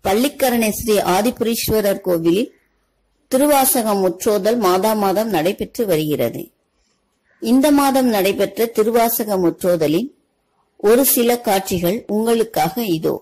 பள்ளிக்கரணை ஸ்ரீ ஆதிபுரீஸ்வரர் கோவிலில் திருவாசகம் முற்றோதல் மாதா மாதம் நடைபெற்று வருகிறது இந்த மாதம் நடைபெற்ற திருவாசக முற்றோதலின் ஒரு சில காட்சிகள் உங்களுக்காக இதோ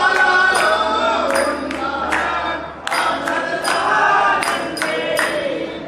ஆ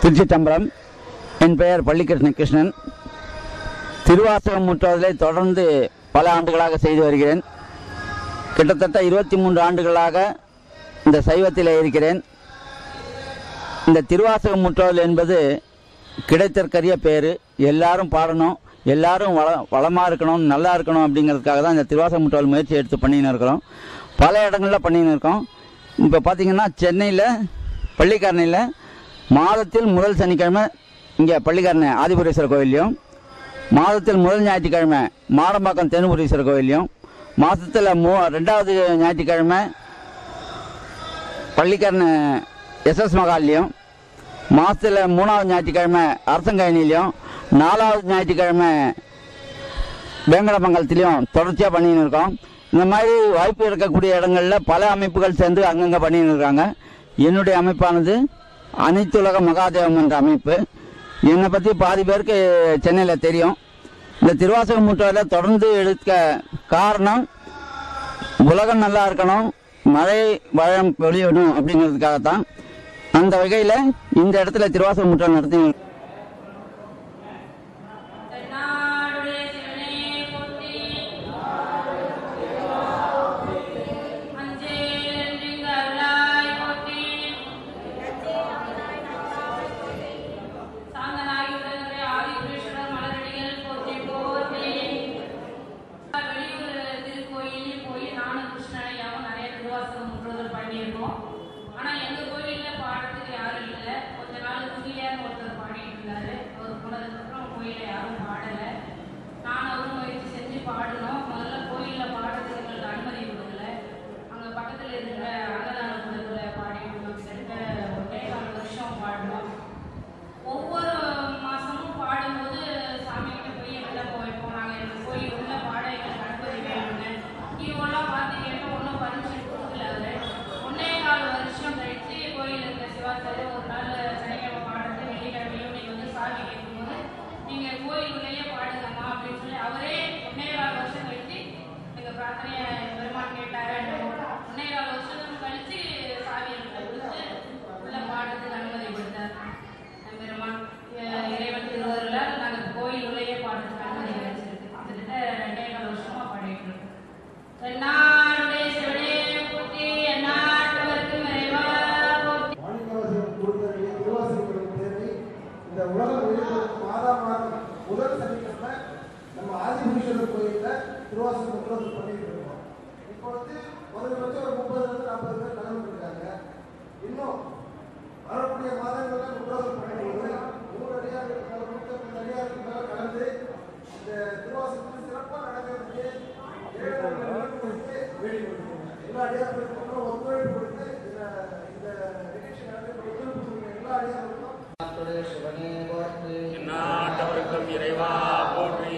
திருச்சிட்டம்பலம் என் பெயர் பள்ளிகிருஷ்ண கிருஷ்ணன் திருவாசகம் முற்றுவதை தொடர்ந்து பல ஆண்டுகளாக செய்து வருகிறேன் கிட்டத்தட்ட இருபத்தி மூன்று ஆண்டுகளாக இந்த சைவத்தில் இருக்கிறேன் இந்த திருவாசகம் முற்றுவல் என்பது கிடைத்தற்கரிய பேர் எல்லாரும் பாடணும் எல்லாரும் வள வளமாக இருக்கணும் நல்லா இருக்கணும் அப்படிங்கிறதுக்காக தான் இந்த திருவாசகம் முற்றுவல் முயற்சி எடுத்து பண்ணின்னு இருக்கிறோம் பல இடங்களில் பண்ணின்னு இருக்கோம் இப்போ பார்த்தீங்கன்னா சென்னையில் பள்ளிக்கரணையில் மாதத்தில் முதல் சனிக்கிழமை இங்கே பள்ளிக்கரணை ஆதிபுரீஸ்வரர் கோவில்லையும் மாதத்தில் முதல் ஞாயிற்றுக்கிழமை மாடம்பாக்கம் தென்னுபுரீஸ்வரர் கோவில்லையும் மாதத்தில் மூ ரெண்டாவது ஞாயிற்றுக்கிழமை பள்ளிக்கரணை எஸ்எஸ் மகால்லையும் மாதத்தில் மூணாவது ஞாயிற்றுக்கிழமை அரசங்கழனிலையும் நாலாவது ஞாயிற்றுக்கிழமை வேங்கடமங்கலத்திலையும் தொடர்ச்சியாக பண்ணின்னு இருக்கோம் இந்த மாதிரி வாய்ப்பு இருக்கக்கூடிய இடங்களில் பல அமைப்புகள் சேர்ந்து அங்கங்கே பண்ணின்னு இருக்காங்க என்னுடைய அமைப்பானது அனைத்துலக மகாதேவம் என்ற அமைப்பு என்னை பற்றி பாதி பேருக்கு சென்னையில் தெரியும் இந்த திருவாசகம் முற்றத்தில் தொடர்ந்து எடுக்க காரணம் உலகம் நல்லா இருக்கணும் மழை வளம் பொழியணும் அப்படிங்கிறதுக்காகத்தான் அந்த வகையில் இந்த இடத்துல திருவாசகம் முற்றம் நடத்தி தென்னாடுடைய சிவனே போற்றி அஞ்சேலென்றிங்கு அருளாய் போற்றி சாந்தனாகி உடனுடைய ஆதிபுரீஸ்வரர் மலரடிகள் போற்றி போற்றி வெளியூர் திருக்கோயில் போய் நானும் கிருஷ்ணனையாவும் நிறைய திருவாசகம் முற்றுதல் பண்ணியிருக்கோம் ஆனா எங்க கோயில்ல பாடுறதுக்கு யாரும் இல்லை கொஞ்ச நாள் முகிலியார் ஒருத்தர் பாடிட்டு இருந்தாரு அவர் போனதுக்கப்புறம் கோயில்ல யாரும் பாடல நான் அவரும் முயற்சி செஞ்சு பாடினோம் முதல்ல கோயில்ல பாடுறதுக்கு எங்களுக்கு அனுமதி கொடுக்கல அங்க பக்கத்துல இருக்கிற அன்னதான கூடத்துல பாடிட்டு இருந்தோம் கிட்டத்தட்ட ஒன்றே கால் வருஷம் பாடினோம் ஒவ்வொரு மாசமும் பாடும்போது சாமி கிட்ட போய் விண்ணப்பம் வைப்போம் நாங்க எங்க கோயில் உள்ள பாட எங்களுக்கு அனுமதி வேணும்னு இவங்கெல்லாம் பார்த்து கேட்டு ஒன்றும் பர்மிஷன் கொடுக்கல அவரு ஒன்னே கால் வருஷம் கழிச்சு கோயில் இருக்க சிவாச்சாரி ஒரு நாள் சனிக்கிழமை பாடுறது வெள்ளிக்கிழமை ஈவினிங் வந்து சாமி கேட்கும்போது நீங்க கோயில் உள்ளேயே பாடுங்கம்மா அப்படின்னு சொல்லி அவரே ஒன்னே கால் வருஷம் கழிச்சு எங்க பிரார்த்தனையை பெருமான் கேட்டாரு ஒன்னே கால் வருஷம் கழிச்சு சாமி எங்களை கொடுத்து உள்ள பாடுறதுக்கு அனுமதி கொடுத்தார் பெருமான் அஹ் இறைவன் திருவருளால் நாங்கள் கோயில் உள்ளேயே பாடுறதுக்கு அனுமதி கிடைச்சிருக்கு கிட்டத்தட்ட ரெண்டே கால் வருஷமா பாடிட்டு இருக்கோம் தென்னாடுடைய சிவனே போற்றி எந்நாட்டவர்க்கும் இறைவா போற்றி மாணிக்கவாசகம் கொடுத்தவர்களே திருவாசகர்களுக்கு தேவை இந்த உலகம் வெளிப்படுத்தும் மாதா மாதம் முதல் சனிக்கிழமை நம்ம ஆதிபுரீஸ்வரர் கோயில்ல திருவாசகம் முற்றத்தில் பண்ணிட்டு இருக்கோம் இப்போ வந்து குறைஞ்சபட்சம் ஒரு முப்பதுல இருந்து நாற்பது பேர் கலந்து இருக்காங்க இன்னும் வரக்கூடிய மாதங்கள்ல முற்றத்தில் பண்ணும்போது நூறு அடியார்கள் மேல நூற்றம்பது அடியார்கள் மேல கலந்து இந்த திருவாசகத்தில் சிறப்பாக நடக்கிறதுக்கு ஏழு நிலங்களுக்கு வேண்டி கொடுத்துருங்க எல்லா அடியார்களுக்கும் ஒத்துழைப்பு கொடுத்து இந்த இந்த நிகழ்ச்சி நடத்தி ஒத்துழைப்பு கொடுக்குற எல்லா அடியார்களுக்கும் சிவனே போற்றி நாட்டவருக்கும் இறைவா போற்றி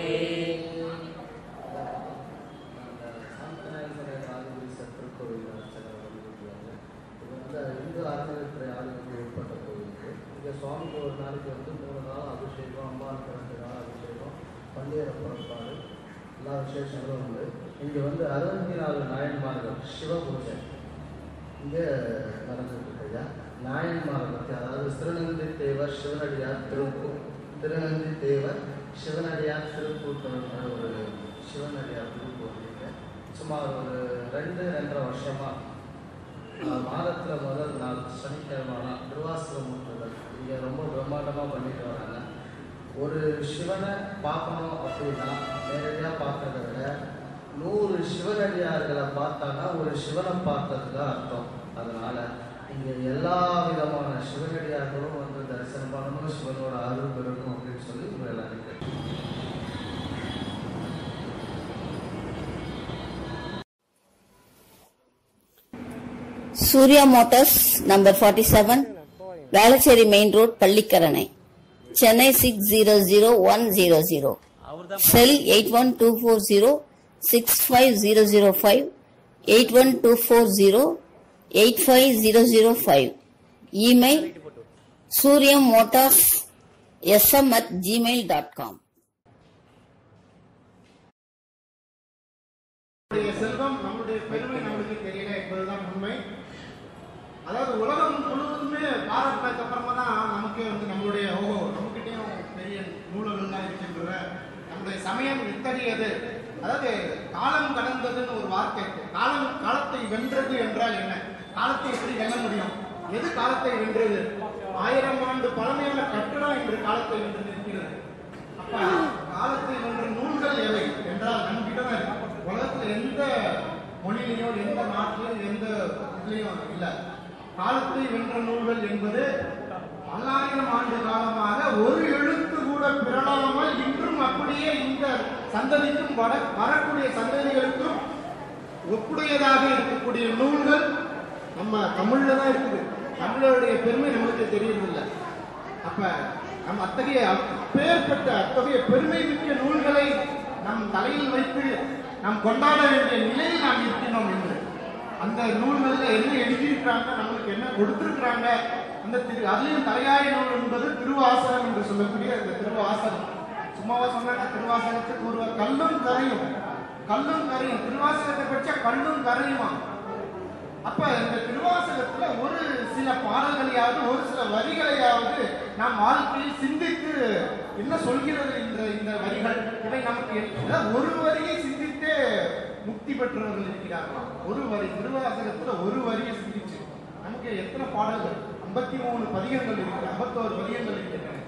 இந்து அறநிலைத்துறை ஆளுநருக்கு உட்பட்ட கோயில் இது. இங்க சுவாமிக்கு ஒரு நாளைக்கு வந்து மூணு நாள் அபிஷேகம் அம்பாளுக்கு ரெண்டு நாள் அபிஷேகம் பண்டிகை புறப்பாடு எல்லா விசேஷங்களும் உண்டு இங்கே வந்து அறுபத்தி நாலு நாயன்மார்கள் சிவபூஜை இங்கே நடந்துட்டு இருக்கு ஐயா நாயன்மாரை பற்றி அதாவது திருநந்தி தேவர் சிவனடியார் திருப்பூர் திருநந்தி தேவர் சிவனடியார் திருப்பூர் ஒரு சிவனடியார் திருப்பூர் இருக்கு சுமார் ஒரு ரெண்டு ரெண்டரை வருஷமா ஆஹ், மாதத்துல முதல் நாள் சனிக்கிழமை நாள் திருவாசகம் முற்றுதல் இங்கே ரொம்ப பிரம்மாண்டமாக பண்ணிட்டு வராங்க ஒரு சிவனை பார்க்கணும் அப்படின்னா நேரடியாக பார்க்கறத விட நூறு சிவனடியார்களை பார்த்தாங்கன்னா ஒரு சிவனை பார்த்ததுக்கு அர்த்தம் அதனால இங்கே எல்லா விதமான சிவனடியார்களும் வந்து தரிசனம் பண்ணணும் சிவனோட அருள் பெறணும் அப்படின்னு சொல்லி உங்களை எல்லாரும் கேட்டுக்கிறேன். Surya motors number forty seven Velachery main road Pallikaranai Chennai six zero zero one zero zero cell eight one two four zero six five zero zero five eight one two four zero eight five zero zero five email Suryam motors SM at Gmail dot com நம்முடைய செல்வம் நம்முடைய பெருமை நம்மளுக்கு தெரியல என்பதுதான் உண்மை அதாவது உலகம் முழுவதுமே பாராட்டினதுக்கு அப்புறமா தான் நமக்கே வந்து நம்ம எது அதாவது காலம் கடந்ததுன்னு ஒரு வார்த்தை இருக்கு காலம் காலத்தை வென்றது என்றால் என்ன காலத்தை எப்படி வெல்ல முடியும் எது காலத்தை வென்றது ஆயிரம் ஆண்டு பழமையான கட்டடம் என்று காலத்தை வென்று நிற்கிறது அப்ப காலத்தை வென்ற நூல்கள் எவை என்றால் நம்மகிட்ட தான் இருக்கு. உலகத்துல எந்த மொழியிலையோ எந்த நாட்டிலும் எந்த இதுலையும் இல்ல காலத்தை வென்ற நூல்கள் என்பது பல்லாயிரம் ஆண்டு காலமாக ஒரு எழுத்து கூட பிறழாமல் இன்றும் அப்படியே இந்த சந்ததிக்கும் வர வரக்கூடிய சந்ததிகளுக்கும் ஒப்புடையதாக இருக்கக்கூடிய நூல்கள் நம்ம தமிழ்ல தான் இருக்குது தமிழருடைய பெருமை நம்மளுக்கு தெரியறதில்லை அப்ப நம் அத்தகைய அப்பேற்பட்ட அத்தகைய பெருமை மிக்க நூல்களை நம் தலையில் வைத்து நாம் கொண்டாட வேண்டிய நிலையில் நாம் இருக்கிறோம் என்று அந்த நூல்களில் என்ன எழுதியிருக்கிறாங்க நம்மளுக்கு என்ன கொடுத்திருக்கிறாங்க அந்த திரு அதுலயும் தலையாய நூல் என்பது திருவாசகம் என்று சொல்லக்கூடிய அந்த திருவாசகம் சும்மாவா சொன்னாங்க திருவாசகத்துக்கு ஒரு கல்லும் கரையும் கல்லும் கரையும் திருவாசகத்தை பற்றி கல்லும் கரையுமா அப்ப இந்த திருவாசகத்துல ஒரு சில பாடல்களையாவது ஒரு சில வரிகளையாவது நாம் வாழ்க்கையில் சிந்தித்து என்ன சொல்கிறது இந்த இந்த வரிகள் இவை நமக்கு அதாவது ஒரு வரியை சிந்தித்தே முக்தி பெற்றவர்கள் இருக்கிறார்களாம் ஒரு வரி திருவாசகத்துல ஒரு வரியை சிந்திச்சு நமக்கு எத்தனை பாடல்கள் ஐம்பத்தி மூணு பதிகங்கள் இருக்கு ஐம்பத்தோரு பதிகங்கள் இருக்கின்றன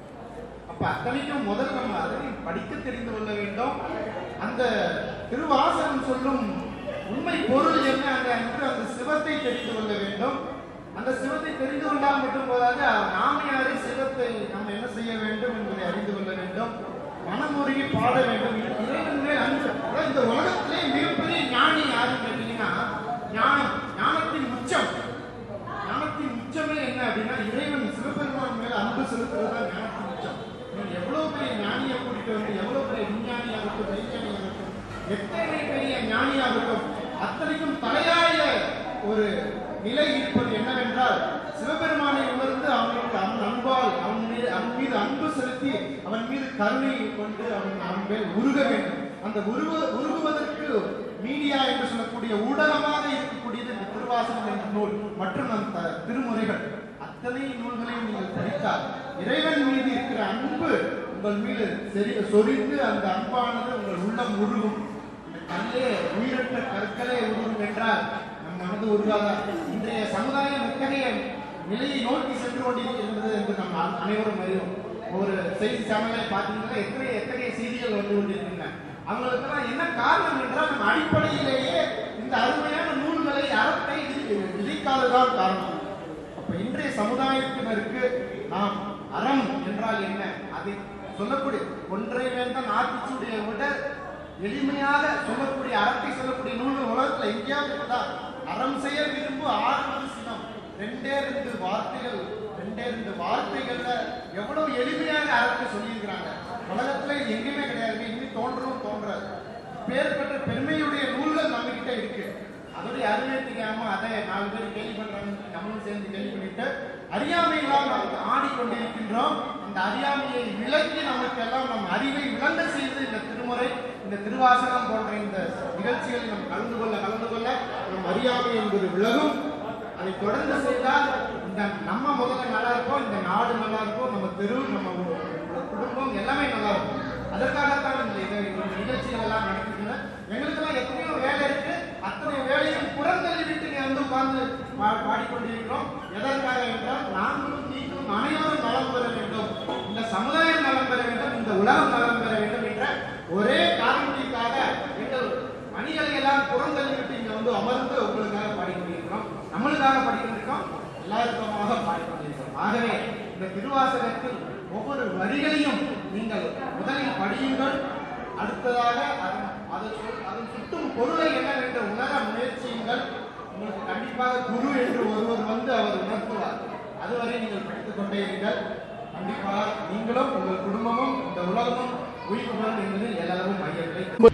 அப்ப அத்தனைக்கும் முதல் நம்ம அதை படிக்க தெரிந்து கொள்ள வேண்டும் அந்த திருவாசகம் சொல்லும் உண்மை பொருள் என்ன அங்க என்று அந்த சிவத்தை தெரிந்து கொள்ள வேண்டும் அந்த சிவத்தை தெரிந்து கொண்டால் மட்டும் போதாது நாம யாரை சிவத்தை நம்ம என்ன செய்ய வேண்டும் என்பதை அறிந்து கொள்ள வேண்டும் மனமுருகி பாட வேண்டும் இறைவன் மேல் அன்பு அதாவது இந்த உலகத்திலே மிகப்பெரிய ஞானி யாருன்னு கேட்டீங்கன்னா ஞானம் ஞானத்தின் உச்சம் ஞானத்தின் உச்சமே என்ன அப்படின்னா இறைவன் சிவபெருமான் மேல அன்பு செலுத்துறது தான் ஞானத்தின் உச்சம் நீங்க எவ்வளவு பெரிய ஞானியை கூட்டிட்டு வந்து எவ்வளவு பெரிய விஞ்ஞானியாகட்டும் வைஞானியாகட்டும் எத்தனை பெரிய ஞானியாகட்டும் அத்தனைக்கும் தலையாய ஒரு நிலை இருப்பது என்னவென்றால் சிவபெருமானை உணர்ந்து அவனுக்கு அவன் அன்பால் அவன் மீது அவன் மீது அன்பு செலுத்தி அவன் மீது கருணை கொண்டு அவன் அவன் மேல் உருக வேண்டும் அந்த உருவ உருகுவதற்கு மீடியா என்று சொல்லக்கூடிய ஊடகமாக இருக்கக்கூடியது இந்த திருவாசகம் என்ற நூல் மற்றும் அந்த திருமுறைகள் அத்தனை நூல்களையும் நீங்கள் படித்தால் இறைவன் மீது இருக்கிற அன்பு உங்கள் மீது செறி சொரிந்து அந்த அன்பானது உங்கள் உள்ளம் உருகும் இந்த கல்லே உயிரற்ற கற்களே உருகும் என்றால் நம் மனது உருவாதா இன்றைய சமுதாயம் எத்தகைய நிலையை நோக்கி சென்று கொண்டிருக்கிறது என்று நாம் அ- அனைவரும் அறிவோம் ஒரு செய்தி சேனலை பார்த்தீங்கன்னா எத்தனை எத்தகைய செய்திகள் வந்து கொண்டிருக்கின்றன அவங்களுக்கெல்லாம் என்ன காரணம் என்றால் நம்ம அடிப்படையிலேயே இந்த அருமையான நூல்களை அறத்தை விதி- விதிக்காததான் காரணம் அப்ப இன்றைய சமுதாயத்தினருக்கு நாம் அறம் என்றால் என்ன அதை சொல்லக்கூடிய ஒன்றை வேந்தன் ஆத்திச்சூடியை விட எளிமையாக சொல்லக்கூடிய அறத்தை சொல்லக்கூடிய நூல்கள் உலகத்துல எங்கேயாவது இருக்குதா அறம் செய்ய விரும்பு ஆறுவது சினம் ரெண்டே ரெண்டு வார்த்தைகள் ரெண்டே ரெண்டு வார்த்தைகள்ல எவ்வளவு எளிமையாக அறத்தை சொல்லியிருக்கிறாங்க உலகத்துல இது எங்கேயுமே கிடையாது இனி தோன்றவும் தோன்றாது பேர்பட்ட பெருமையுடைய நூல்கள் நம்ம கிட்ட இருக்கு அதோடைய அருமை தெரியாம அதை நாலு பேர் கேள்வி பண்றாங்க நம்மளும் சேர்ந்து கேள்வி பண்ணிட்டு அறியாமையினால் நாம் ஆடிக்கொண்டிருக்கின்றோம் அந்த அறியாமையை விலக்கி நமக்கு எல்லாம் நம் அறிவை விளங்க செய்து இந்த திருமுறை இந்த திருவாசகம் போன்ற இந்த நிகழ்ச்சிகளில் நாம் கலந்து கொள்ள கலந்து கொள்ள நம் அறியாமை என்பது விலகும் அதை தொடர்ந்து செய்தால் இந்த நம்ம முதல்ல நல்லா இருப்போம் இந்த நாடு நல்லா இருக்கும் நம்ம தெரு நம்ம ஊ- குடும்பம் எல்லாமே நல்லா இருக்கும் அதற்காகத்தான் இந்த இதை- இந்த நிகழ்ச்சிகள் எல்லாம் நடக்குதுங்க எங்களுக்கெல்லாம் எத்தனையோ வேலை இருக்கு அத்தனை வேலையும் புறந்தள்ளி விட்டு இங்க வந்து உட்கார்ந்து பா- பாடிக்கொண்டிருக்கிறோம் எதற்காக என்றால் நாங்களும் நீங்களும் அனைவரும் நலம் பெற வேண்டும் இந்த சமுதாயம் நலம் பெற வேண்டும் இந்த உலகம் நலம் பெற வேண்டும் என்ற ஒரே காரணத்திற்காக எங்கள் பணிகளை எல்லாம் புறந்தள்ளி விட்டு இங்க வந்து அமர்ந்து உங்களுக்காக பாடிக்கொண்டிருக்கிறோம் நம்மளுக்காக படிக்கொண்டிருக்கோம் எல்லாருக்குமாக பாடிக்கொண்டிருக்கிறோம் ஆகவே இந்த திருவாசகத்தில் ஒவ்வொரு வரிகளையும் நீங்கள் முதலில் படியுங்கள் அடுத்ததாக அதன் அது சொல்- அதன் சுட்டும் பொருளை என்னவென்று உணர முயற்சியுங்கள் உங்களுக்கு கண்டிப்பாக குரு என்று ஒருவர் வந்து அவர் உணர்த்துவார் அதுவரை நீங்கள் படித்துக் கொண்டே இருங்கள் கண்டிப்பாக நீங்களும் உங்கள் குடும்பமும் இந்த உலகமும் உயிர் பெறும் என்பதில் எல்லாரும் மையத்தை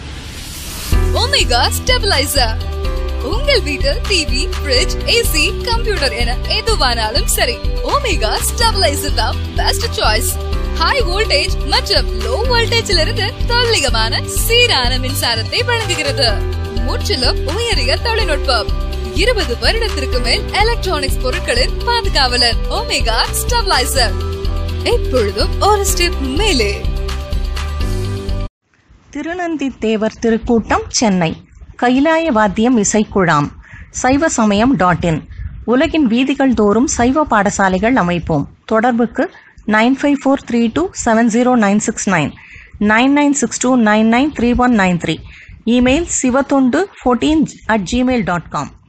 ஒமேகா ஸ்டெபிளைசர் உங்கள் வீட்டில் டிவி ஃபிரிட்ஜ் ஏசி கம்ப்யூட்டர் என எதுவானாலும் சரி ஒமேகா ஸ்டெபிளைசர் தான் பெஸ்ட் சாய்ஸ் ஹை வோல்டேஜ் மற்றும் லோ வோல்டேஜில் இருந்து துல்லியமான சீரான மின்சாரத்தை வழங்குகிறது முற்றிலும் உயரிய தொழில்நுட்பம் இருபது வருடத்திற்கு மேல் எலக்ட்ரானிக்ஸ் பொருட்களின் பாதுகாவலர் ஒமேகா ஸ்டெபிளைசர் எப்பொழுதும் ஒரு ஸ்டெப் மேலே திருநந்தி தேவர் திருக்கூட்டம் சென்னை கைலாய வாத்தியம் இசைக்குழாம் சைவ சமயம் டாட் இன் உலகின் வீதிகள் தோறும் சைவ பாடசாலைகள் அமைப்போம் தொடர்புக்கு nine five four three two seven zero nine six nine nine nine six two nine nine three one nine three email Sivathondu fourteen at Gmail dot com